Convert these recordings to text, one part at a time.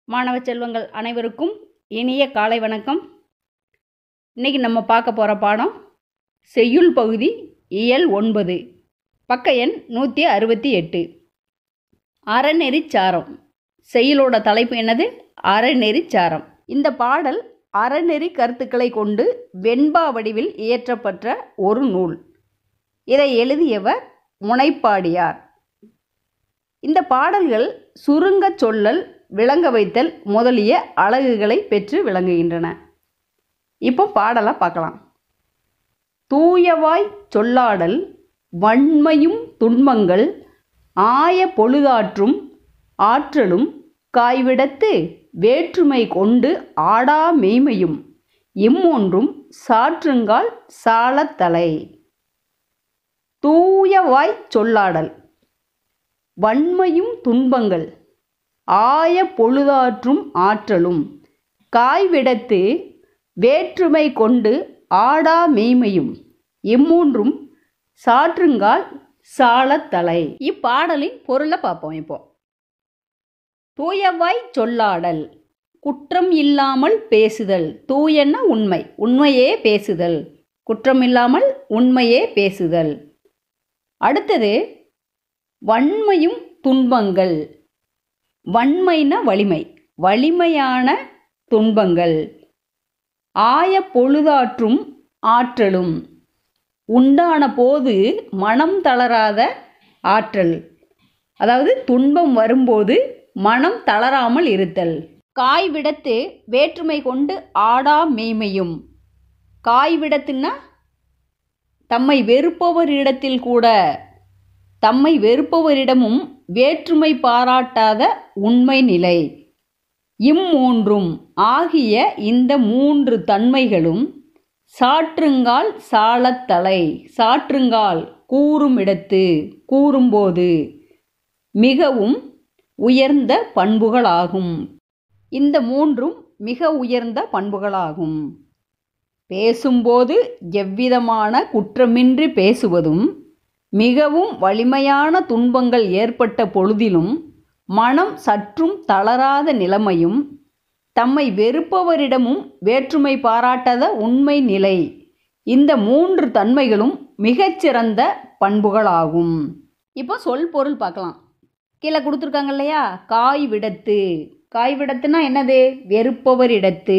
மாணவ செல்வங்கள் அனைவருக்கும் இனிய காலை வணக்கம் இன்னைக்கு நம்ம பார்க்க போகிற பாடம் செய்யுள் பகுதி இயல் ஒன்பது பக்க எண் நூற்றி அறுபத்தி எட்டு அறநெறிச்சாரம் செய்யுளோட தலைப்பு என்னது அறநெறிச்சாரம் இந்த பாடல் அறநெறி கருத்துக்களை கொண்டு வெண்பா வடிவில் இயற்றப்பட்ட ஒரு நூல் இதை எழுதியவர் முனைப்பாடியார் இந்த பாடல்கள் சுருங்கச் சொல்லல் விளங்க வைத்தல் முதலிய அழகுகளை பெற்று விளங்குகின்றன இப்போ பாடலை பார்க்கலாம் தூயவாய் சொல்லாடல் வன்மையும் துன்பங்கள் ஆய பொழுதாற்றும் ஆற்றலும் காய்விடத்து வேற்றுமை கொண்டு ஆடா மெய்மையும் இம்மொன்றும் சாற்றுங்கால் சாலத்தலை தூயவாய் சொல்லாடல் வன்மையும் துன்பங்கள் ஆய பொழுதாற்றும் ஆற்றலும் காய்விடத்து வேற்றுமை கொண்டு ஆடா மெய்மையும் இம்மூன்றும் சாற்றுங்கால் சாலத்தலை இப்பாடலின் பொருளை பார்ப்போம் இப்போ தூயவாய் சொல்லாடல் குற்றம் இல்லாமல் பேசுதல் தூயன்னா உண்மை உண்மையே பேசுதல் குற்றம் இல்லாமல் உண்மையே பேசுதல் அடுத்தது வன்மையும் துன்பங்கள் வன்மைனா வலிமை வலிமையான துன்பங்கள் ஆய பொழுதாற்றும் ஆற்றலும் உண்டான போது மனம் தளராத ஆற்றல் அதாவது துன்பம் வரும்போது மனம் தளராமல் இருத்தல் காய் விடத்து வேற்றுமை கொண்டு ஆடா மெய்மையும் காய் விடத்துன்னா தம்மை வெறுப்பவரிடத்தில் கூட தம்மை வெறுப்பவரிடமும் வேற்றுமை பாராட்டாத உண்மை நிலை இம்மூன்றும் ஆகிய இந்த மூன்று தன்மைகளும் சாற்றுங்கால் சாலத்தலை சாற்றுங்கால் கூறுமிடத்து கூறும்போது மிகவும் உயர்ந்த பண்புகளாகும் இந்த மூன்றும் மிக உயர்ந்த பண்புகளாகும் பேசும்போது எவ்விதமான குற்றமின்றி பேசுவதும் மிகவும் வலிமையான துன்பங்கள் ஏற்பட்ட பொழுதிலும் மனம் சற்றும் தளராத நிலைமையும் தம்மை வெறுப்பவரிடமும் வேற்றுமை பாராட்டாத உண்மை நிலை இந்த மூன்று தன்மைகளும் மிகச்சிறந்த பண்புகளாகும் இப்போ சொல் பொருள் பார்க்கலாம் கீழே கொடுத்துருக்காங்க இல்லையா காய் விடத்து காய் விடத்துனா என்னது வெறுப்பவரிடத்து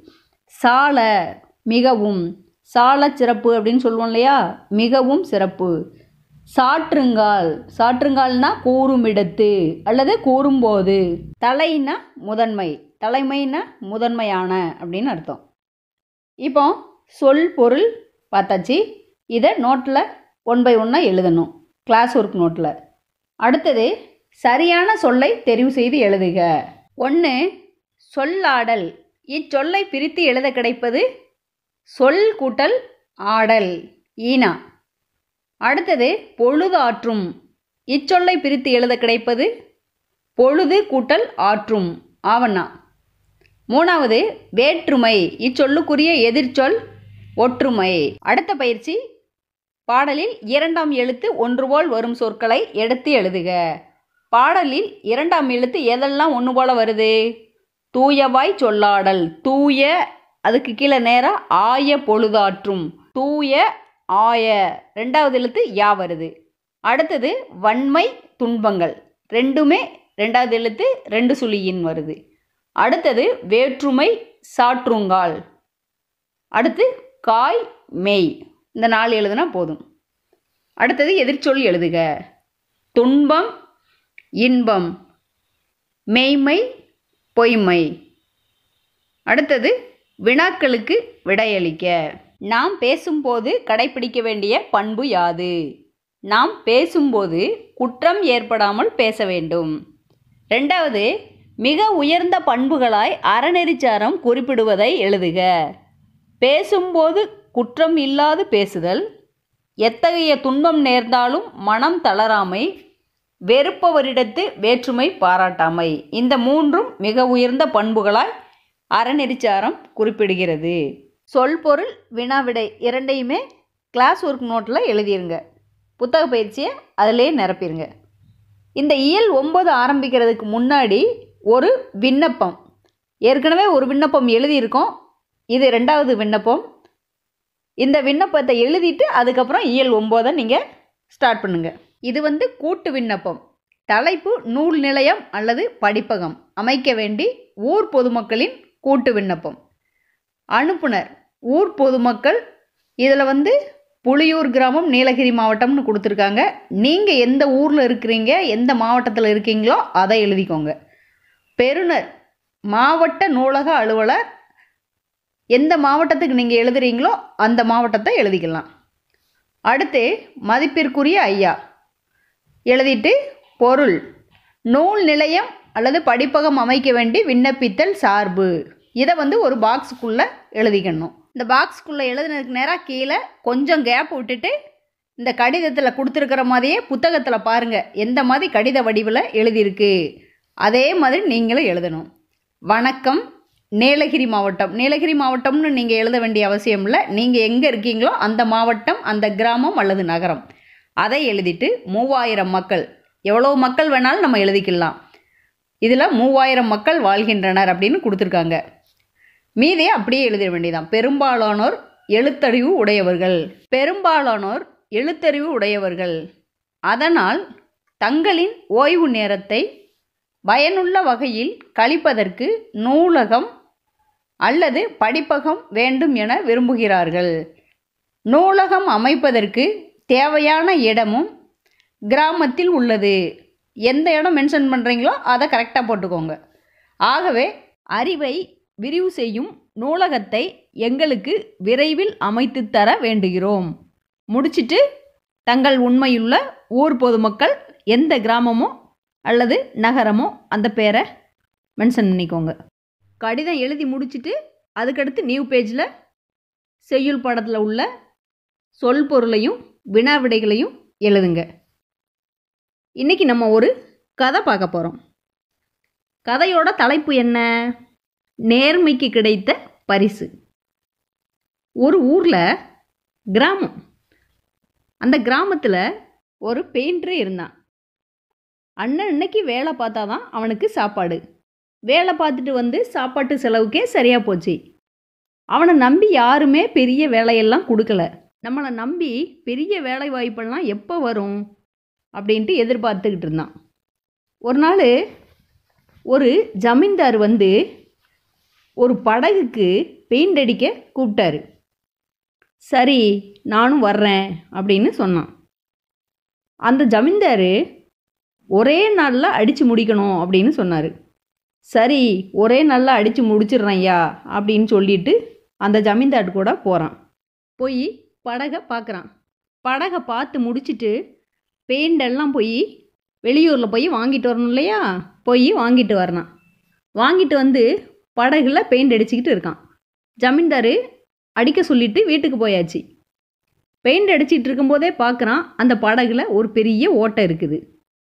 சால மிகவும் சால சிறப்பு அப்படின்னு சொல்லுவோம் இல்லையா மிகவும் சிறப்பு சாற்றுங்கால் சாற்றுங்கால்னா கூறுமிடத்து அல்லது கூறும்போது தலைனா முதன்மை தலைமைனா முதன்மையான அப்படின்னு அர்த்தம் இப்போ சொல் பொருள் பார்த்தாச்சு இதை நோட்டில் ஒன் பை ஒன்னாக எழுதணும் கிளாஸ் ஒர்க் நோட்டில் அடுத்தது சரியான சொல்லை தெரிவு செய்து எழுதுக ஒன்று சொல்லாடல் இச்சொல்லை பிரித்து எழுத கிடைப்பது சொல் கூட்டல் ஆடல் ஈனா அடுத்தது பொழுதாற்றும் இச்சொல்லை பிரித்து எழுத கிடைப்பது பொழுது கூட்டல் ஆற்றும் ஆவண்ணா மூணாவது வேற்றுமை இச்சொல்லுக்குரிய எதிர்ச்சொல் ஒற்றுமை அடுத்த பயிற்சி பாடலில் இரண்டாம் எழுத்து ஒன்று போல் வரும் சொற்களை எடுத்து எழுதுக பாடலில் இரண்டாம் எழுத்து எதெல்லாம் ஒன்று போல் வருது தூயவாய் சொல்லாடல் தூய அதுக்கு கீழே நேராக ஆய பொழுதாற்றும் தூய ஆய ரெண்டாவது எழுத்து யா வருது அடுத்தது வன்மை துன்பங்கள் ரெண்டுமே ரெண்டாவது எழுத்து ரெண்டு சுழியின் வருது அடுத்தது வேற்றுமை சாற்றுங்கால் அடுத்து காய் மெய் இந்த நாலு எழுதுனா போதும் அடுத்தது எதிர்ச்சொல் எழுதுக துன்பம் இன்பம் மெய்மை பொய்மை அடுத்தது வினாக்களுக்கு விடையளிக்க நாம் பேசும்போது கடைபிடிக்க வேண்டிய பண்பு யாது நாம் பேசும்போது குற்றம் ஏற்படாமல் பேச வேண்டும் ரெண்டாவது மிக உயர்ந்த பண்புகளாய் அறநெறிச்சாரம் குறிப்பிடுவதை எழுதுக பேசும்போது குற்றம் இல்லாது பேசுதல் எத்தகைய துன்பம் நேர்ந்தாலும் மனம் தளராமை வெறுப்பவரிடத்து வேற்றுமை பாராட்டாமை இந்த மூன்றும் மிக உயர்ந்த பண்புகளாய் அறநெறிச்சாரம் குறிப்பிடுகிறது சொல் பொருள் வினாவிடை இரண்டையுமே கிளாஸ் ஒர்க் நோட்டில் எழுதிருங்க புத்தக பயிற்சியை அதிலே நிரப்பிடுங்க இந்த இயல் ஒம்பது ஆரம்பிக்கிறதுக்கு முன்னாடி ஒரு விண்ணப்பம் ஏற்கனவே ஒரு விண்ணப்பம் எழுதியிருக்கோம் இது ரெண்டாவது விண்ணப்பம் இந்த விண்ணப்பத்தை எழுதிட்டு அதுக்கப்புறம் இயல் ஒம்போதை நீங்கள் ஸ்டார்ட் பண்ணுங்கள் இது வந்து கூட்டு விண்ணப்பம் தலைப்பு நூல் நிலையம் அல்லது படிப்பகம் அமைக்க வேண்டி ஊர் பொதுமக்களின் கூட்டு விண்ணப்பம் அனுப்புனர் ஊர் பொதுமக்கள் இதில் வந்து புளியூர் கிராமம் நீலகிரி மாவட்டம்னு கொடுத்துருக்காங்க நீங்கள் எந்த ஊரில் இருக்கிறீங்க எந்த மாவட்டத்தில் இருக்கீங்களோ அதை எழுதிக்கோங்க பெறுநர் மாவட்ட நூலக அலுவலர் எந்த மாவட்டத்துக்கு நீங்கள் எழுதுறீங்களோ அந்த மாவட்டத்தை எழுதிக்கலாம் அடுத்து மதிப்பிற்குரிய ஐயா எழுதிட்டு பொருள் நூல் நிலையம் அல்லது படிப்பகம் அமைக்க வேண்டி விண்ணப்பித்தல் சார்பு இதை வந்து ஒரு பாக்ஸுக்குள்ளே எழுதிக்கணும் இந்த பாக்ஸுக்குள்ளே எழுதுனதுக்கு நேராக கீழே கொஞ்சம் கேப் விட்டுட்டு இந்த கடிதத்தில் கொடுத்துருக்கிற மாதிரியே புத்தகத்தில் பாருங்கள் எந்த மாதிரி கடித வடிவில் எழுதியிருக்கு அதே மாதிரி நீங்களும் எழுதணும் வணக்கம் நீலகிரி மாவட்டம் நீலகிரி மாவட்டம்னு நீங்கள் எழுத வேண்டிய அவசியம் இல்லை நீங்கள் எங்கே இருக்கீங்களோ அந்த மாவட்டம் அந்த கிராமம் அல்லது நகரம் அதை எழுதிட்டு மூவாயிரம் மக்கள் எவ்வளோ மக்கள் வேணாலும் நம்ம எழுதிக்கலாம் இதில் மூவாயிரம் மக்கள் வாழ்கின்றனர் அப்படின்னு கொடுத்துருக்காங்க மீதே அப்படியே எழுதிட வேண்டியதான் பெரும்பாலானோர் எழுத்தறிவு உடையவர்கள் பெரும்பாலானோர் எழுத்தறிவு உடையவர்கள் அதனால் தங்களின் ஓய்வு நேரத்தை பயனுள்ள வகையில் கழிப்பதற்கு நூலகம் அல்லது படிப்பகம் வேண்டும் என விரும்புகிறார்கள் நூலகம் அமைப்பதற்கு தேவையான இடமும் கிராமத்தில் உள்ளது எந்த இடம் மென்ஷன் பண்ணுறீங்களோ அதை கரெக்டாக போட்டுக்கோங்க ஆகவே அறிவை விரிவு செய்யும் நூலகத்தை எங்களுக்கு விரைவில் அமைத்து தர வேண்டுகிறோம் முடிச்சிட்டு தங்கள் உண்மையுள்ள ஊர் பொதுமக்கள் எந்த கிராமமோ அல்லது நகரமோ அந்த பேரை மென்ஷன் பண்ணிக்கோங்க கடிதம் எழுதி முடிச்சிட்டு அதுக்கடுத்து நியூ பேஜில் செய்யுள் படத்தில் உள்ள சொல் பொருளையும் வினா விடைகளையும் எழுதுங்க இன்றைக்கி நம்ம ஒரு கதை பார்க்க போகிறோம் கதையோட தலைப்பு என்ன நேர்மைக்கு கிடைத்த பரிசு ஒரு ஊரில் கிராமம் அந்த கிராமத்தில் ஒரு பெயிண்டர் இருந்தான் அண்ணன் இன்னைக்கு வேலை பார்த்தா தான் அவனுக்கு சாப்பாடு வேலை பார்த்துட்டு வந்து சாப்பாட்டு செலவுக்கே சரியாக போச்சு அவனை நம்பி யாருமே பெரிய வேலையெல்லாம் கொடுக்கல நம்மளை நம்பி பெரிய வேலை வாய்ப்பெல்லாம் எப்போ வரும் அப்படின்ட்டு எதிர்பார்த்துக்கிட்டு இருந்தான் ஒரு நாள் ஒரு ஜமீன்தார் வந்து ஒரு படகுக்கு பெயிண்ட் அடிக்க கூப்பிட்டாரு சரி நானும் வர்றேன் அப்படின்னு சொன்னான் அந்த ஜமீன்தார் ஒரே நாளில் அடித்து முடிக்கணும் அப்படின்னு சொன்னார் சரி ஒரே நாளில் அடித்து முடிச்சிடுறேன் ஐயா அப்படின்னு சொல்லிட்டு அந்த ஜமீன்தார் கூட போகிறான் போய் படகை பார்க்குறான் படகை பார்த்து முடிச்சிட்டு பெயிண்ட் எல்லாம் போய் வெளியூரில் போய் வாங்கிட்டு வரணும் இல்லையா போய் வாங்கிட்டு வரணும் வாங்கிட்டு வந்து படகுல பெயிண்ட் அடிச்சுக்கிட்டு இருக்கான் ஜமீன்தார் அடிக்க சொல்லிட்டு வீட்டுக்கு போயாச்சு பெயிண்ட் அடிச்சிட்டு இருக்கும்போதே பார்க்குறான் அந்த படகுல ஒரு பெரிய ஓட்டை இருக்குது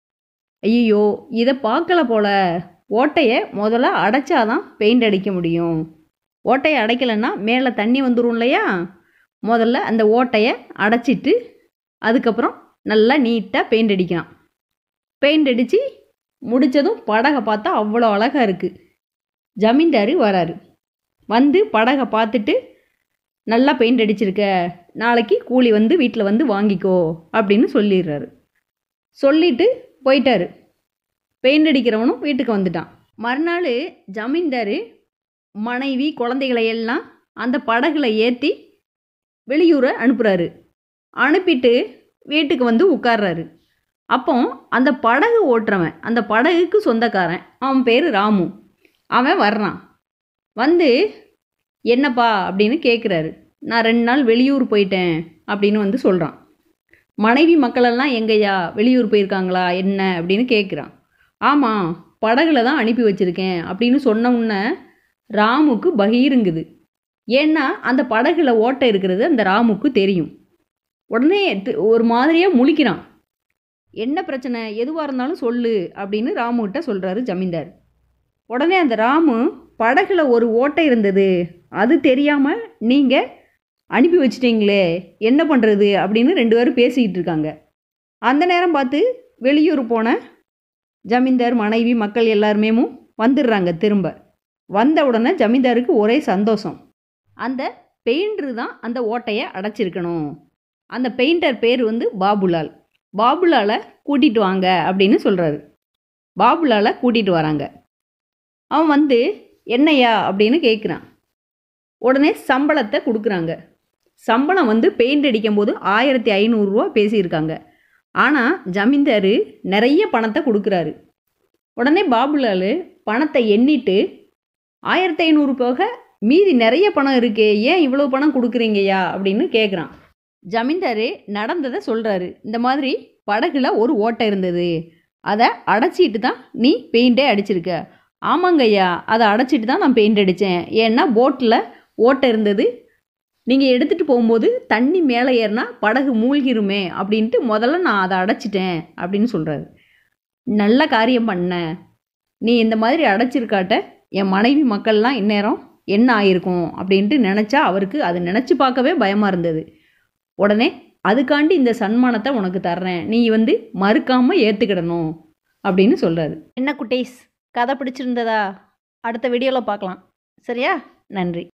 ஐயோ இதை பார்க்கல போல ஓட்டையை முதல்ல அடைச்சாதான் பெயிண்ட் அடிக்க முடியும் ஓட்டையை அடைக்கலைன்னா மேலே தண்ணி வந்துடும் இல்லையா முதல்ல அந்த ஓட்டையை அடைச்சிட்டு அதுக்கப்புறம் நல்லா நீட்டாக பெயிண்ட் அடிக்கிறான் பெயிண்ட் அடித்து முடித்ததும் படகை பார்த்தா அவ்வளோ அழகாக இருக்குது ஜமீன்தார் வராரு வந்து படகை பார்த்துட்டு நல்லா பெயிண்ட் அடிச்சிருக்க நாளைக்கு கூலி வந்து வீட்டில் வந்து வாங்கிக்கோ அப்படின்னு சொல்லிடுறாரு சொல்லிட்டு போயிட்டாரு பெயிண்ட் அடிக்கிறவனும் வீட்டுக்கு வந்துட்டான் மறுநாள் ஜமீன்தார் மனைவி குழந்தைகளை எல்லாம் அந்த படகுல ஏற்றி வெளியூரை அனுப்புகிறாரு அனுப்பிட்டு வீட்டுக்கு வந்து உட்கார்றாரு அப்போ அந்த படகு ஓட்டுறவன் அந்த படகுக்கு சொந்தக்காரன் அவன் பேர் ராமு அவன் வர்றான் வந்து என்னப்பா அப்படின்னு கேட்குறாரு நான் ரெண்டு நாள் வெளியூர் போயிட்டேன் அப்படின்னு வந்து சொல்கிறான் மனைவி மக்களெல்லாம் எங்கய்யா வெளியூர் போயிருக்காங்களா என்ன அப்படின்னு கேட்குறான் ஆமாம் படகுல தான் அனுப்பி வச்சுருக்கேன் அப்படின்னு சொன்ன உடனே ராமுக்கு பகீருங்குது ஏன்னா அந்த படகுல ஓட்டை இருக்கிறது அந்த ராமுக்கு தெரியும் உடனே தி- ஒரு மாதிரியாக முழிக்கிறான் என்ன பிரச்சனை எதுவாக இருந்தாலும் சொல்லு அப்படின்னு ராமுகிட்ட சொல்கிறாரு ஜமீன்தார் உடனே அந்த ராமு படகுல ஒரு ஓட்டை இருந்தது அது தெரியாமல் நீங்கள் அனுப்பி வச்சிட்டீங்களே என்ன பண்ணுறது அப்படின்னு ரெண்டு பேரும் பேசிக்கிட்டு இருக்காங்க அந்த நேரம் பார்த்து வெளியூர் போன ஜமீன்தார் மனைவி மக்கள் எல்லாருமேமும் வந்துடுறாங்க திரும்ப வந்த உடனே ஜமீன்தாருக்கு ஒரே சந்தோஷம் அந்த பெயிண்டர் தான் அந்த ஓட்டையை அடைச்சிருக்கணும் அந்த பெயிண்டர் பேர் வந்து பாபுலால் பாபுலாலை கூட்டிகிட்டு வாங்க அப்படின்னு சொல்கிறாரு பாபுலாலை கூட்டிகிட்டு வராங்க அவன் வந்து என்னையா அப்படின்னு கேட்குறான் உடனே சம்பளத்தை கொடுக்குறாங்க சம்பளம் வந்து பெயிண்ட் அடிக்கும்போது ஆயிரத்தி ஐநூறுரூவா பேசியிருக்காங்க ஆனால் ஜமீன்தார் நிறைய பணத்தை கொடுக்குறாரு உடனே பாபுலால் பணத்தை எண்ணிட்டு ஆயிரத்தி ஐநூறு போக மீதி நிறைய பணம் இருக்கே ஏன் இவ்வளோ பணம் கொடுக்குறீங்கய்யா அப்படின்னு கேட்குறான் ஜமீன்தார் நடந்ததை சொல்கிறாரு இந்த மாதிரி படகுல ஒரு ஓட்டை இருந்தது அதை அடைச்சிட்டு தான் நீ பெயிண்டே அடிச்சிருக்க ஆமாங்கய்யா அதை அடைச்சிட்டு தான் நான் பெயிண்ட் அடித்தேன் ஏன்னா போட்டில் ஓட்டை இருந்தது நீங்கள் எடுத்துகிட்டு போகும்போது தண்ணி மேலே ஏறினா படகு மூழ்கிருமே அப்படின்ட்டு முதல்ல நான் அதை அடைச்சிட்டேன் அப்படின்னு சொல்கிறாரு நல்ல காரியம் பண்ண நீ இந்த மாதிரி அடைச்சிருக்காட்ட என் மனைவி மக்கள்லாம் இந்நேரம் என்ன ஆயிருக்கும் அப்படின்ட்டு நினச்சா அவருக்கு அதை நினச்சி பார்க்கவே பயமாக இருந்தது உடனே அதுக்காண்டி இந்த சன்மானத்தை உனக்கு தர்றேன் நீ வந்து மறுக்காமல் ஏற்றுக்கிடணும் அப்படின்னு சொல்கிறாரு என்ன குட்டீஸ் கதை பிடிச்சிருந்ததா அடுத்த வீடியோவில் பார்க்கலாம் சரியா நன்றி